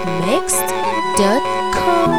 arabmixed.com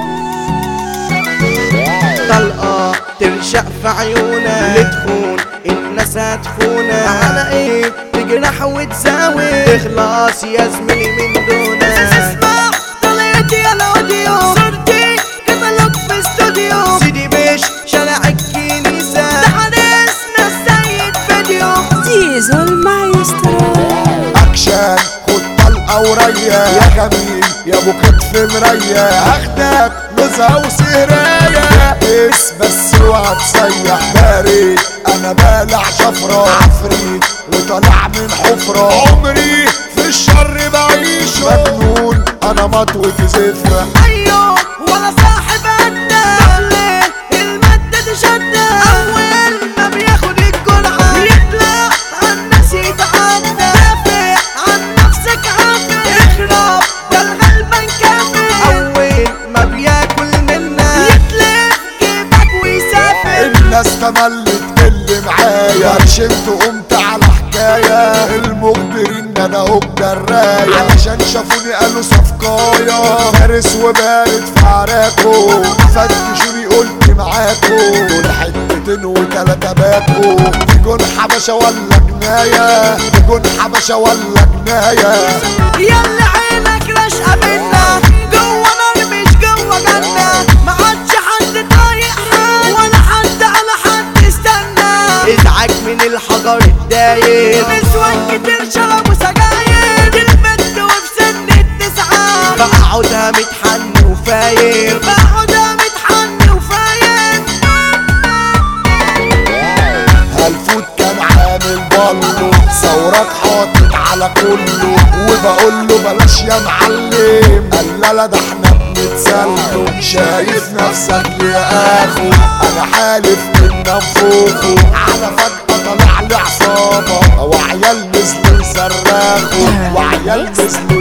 طلقة ترشق في عيونا لتخون الناس هتخونا على ايه تجرح وتزاوي تخلص يا زميلي من دونا اسمع طلعتي يا الاوديو صورتي كتالوج في استوديو سيدي بيش شارع الكنيسة ده حارسنا السيد فيديو ديزو المايسترو اكشن خد طلقه وريا يا جميل يا ابو كتف مريا اخدك نزهه وسهرايه بس بس اوعى تسيح بارد انا بالع شفره عفريت وطالع من حفره عمري في الشر بعيش مجنون انا مطوة زفره ايوه ولا صاحب عدة ليه المادة دي شدة اول ما بياخد الجرعة يطلع عالناس يتعدى دافع عن نفسك عافية اخرب ده الغلبان كافي اول ما بياكل منا يتلف جيبك ويسافر الناس تملت اللي معايا رشمت وقمت على حكاية المخبرين ده انا هو الجراية علشان شافوني قالوا صفقايا فارس وبارد في عراكو فتشوني قلت معاكو دول حتتين وتلاتة باكو دي جون حبشة ولا جناية دي جون حبشة ولا جناية يلا عينك رشقة منا جوه نار مش جوه جنة ما عادش حد طايق حد ولا حد على حد استنى ازعاج من الحجر الداير نسوان كتير شربوا سجاير البنت وفي سن التسعة بقعدها متحن وفاير بقعدها متحن وفاير هالفوت كان عامل بالو ثورك حاطط على كله وبقول له بلاش يا معلم قال لا لا ده احنا بنتسلم شايف نفسك يا اخو انا حالف ان انفوخه على فجأة طلع لي عصابة وعيال نزلوا يصرخوا وعيال نزلوا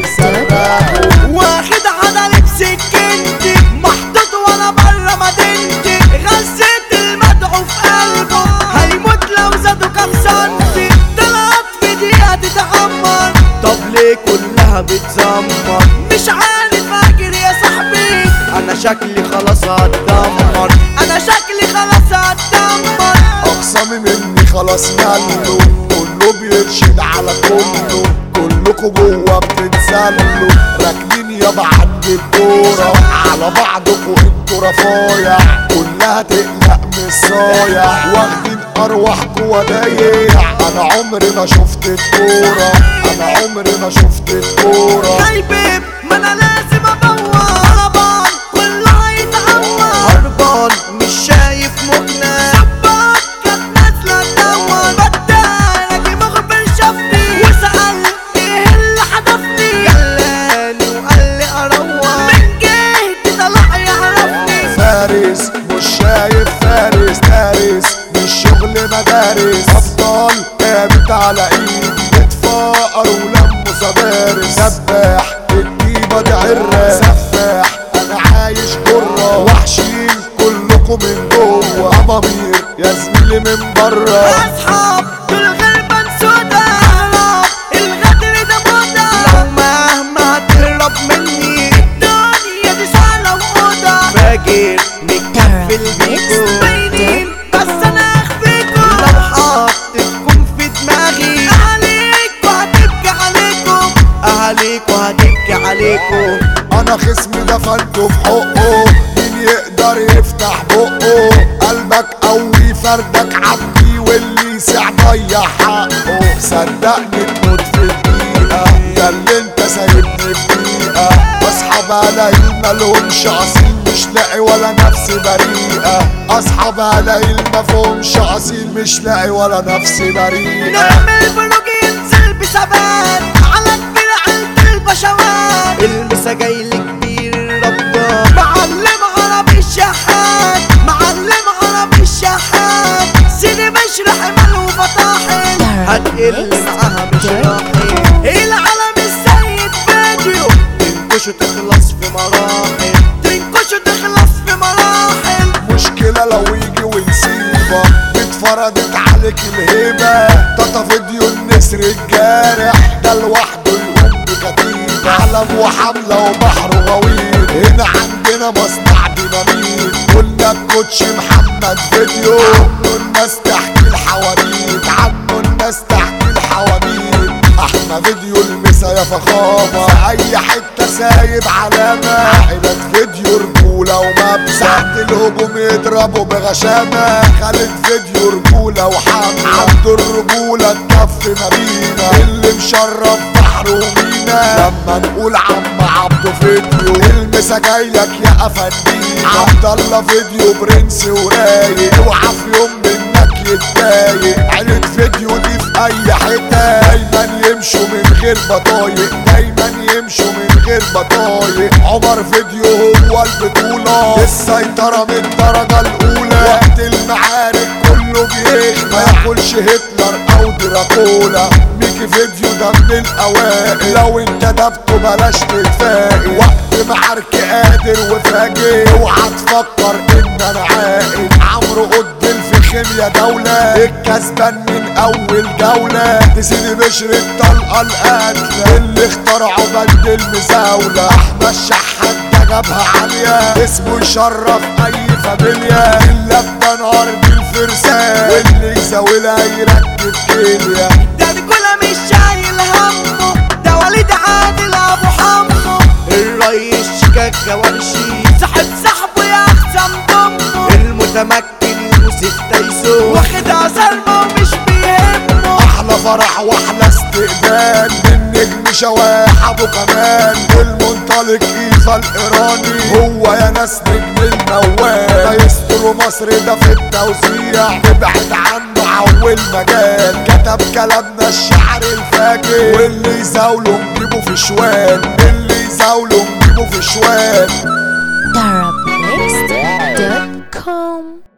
يصرخوا واخد عضلة بسكنتي محطوط وانا برا مدينتي غزيت المدعو في قلبه هيموت لو زادوا كام سنتي طلعت في دقيقة تتعمر طب ليه كلها بتزمر مش عارف اجري يا صاحبي انا شكلي خلاص هتدمر انا شكلي خلاص هتدمر اقسامي مني خلاص ماله كله بيرشد على كله كلكوا جوا بتتسلوا راكنين يابا عند الدورة على بعضكوا انتوا رفايع كلها تقلق من الصايع واخدين ارواحكوا ودايع انا عمري ما شفت الكورة انا عمري ما شفت الكورة خايبين ما انا لازم ابوظ طلبان كله هيتعور هربان مش شايف مقنع صباك كانت نازلة تدور بدال اجي مخبر شافني وسأل ايه اللي حدفني جلاني وقال لي اروح من جهتي طلع يعرفني فارس مش شايف فارس دارس مش شغل مدارس ابطال قامت على ايد بتفقر ولموا سبارس سباح الجيبة دي عرة سفاح انا عايش جرة وحشين كلكم من جوه امامير يا زميلي من بره اصحاب دول غلبان سودا اهرب الغدر ده موضة لو مهما هتهرب مني الدنيا دي سهلة وأوضة فاكر متكفل بيكو باينين بس انا اخفيكوا لو حطيتكم في دماغي عليكوا هتبكي عليكم اهاليكوا هتبكي عليكم انا خصمي دفنته في حقه مين يقدر يفتح بقه قلبك قوي فردك عبي واللي يسع ضيع حقه صدقني تموت في دقيقة ده اللي انت سايبني في دقيقة اصحاب قليل مالهمش اصيل مش لاقي ولا نفسي بريئة اصحاب قليل مفهومش اصيل مش لاقي ولا نفسي بريئة نعمل بلوج ينزل بثبات على كبير عيلة البشوات المسا جاي لي كبير ربنا معلم عربي الشحات معلم عربي الشحات سيدي بشرح مال وفطاحل هتقل معاها مش راحل العالم السيد فيديو تنكش تخلص في مراحل تنكش تخلص في مراحل مشكلة لو يجي ويسيبك اتفرضت عليك الهيبة تاتا فيديو النسر الجارح ده لوحده يقوم بكتيبة علم وحملة وبحر غويط هنا عندنا مصنع ديناميت قلنا الكوتش محمد فيديو عنه الناس تحكي الحواديت عنه الناس تحكي الحواديت احنا فيديو المسا يا فخامة في اي حتة سايب علامة عائلة فيديو رجولة ومبدأ ساعة الهجوم يضربوا بغشامة خالد فيديو رجولة وحملة عنده الرجولة تكفي مدينة اللي مشرف بحر ومينا لما نقول عم عبده فيديو المسا جايلك يا افندينا عبد الله فيديو برنس ورايق اوعى في يوم منك يتضايق عيلة فيديو دي في اي حتة دايما يمشوا من غير بطايق دايما يمشوا من غير بطايق عمر فيديو هو البطولة السيطرة من الدرجة الاولى وقت المعارك كله بيخ ما ياكلش هتلر او دراكولا ميكي فيديو ده من الاوائل لو انت دبته بلاش تتفائل وقت معارك قادر وفاجئ اوعى تفكر ان انا عاقل عمرو قدل في خيميا دولة الكسبان من اول جولة تسيدي بشر الطلقة القاتلة اللي اخترعوا بند المزاولة احمد شحات ده جابها عالية اسمه يشرف اي فاميليا اللبة نهار بالفرسان واللي يزاولها يركب كيليا ده رجولة مش شايل همه ده وليد عادل ابو حمو الريس شيكاكا ورشي صاحب صاحبه يا احسن ضمه المتمكن يوسف تايسون واخد عزلمه ومش بيهمه احلى فرح واحلى استقبال من نجم شواح ابو كمال والمنطلق ايفا الايراني هو يا ناس نجم الموال مايسترو مصر ده في التوزيع ابعد عنه عول مجال كتب كلامنا الشعر الفاجر واللي يزاوله نجيبه في شوال اللي يزاوله نجيبه في شوال Darabmixed.com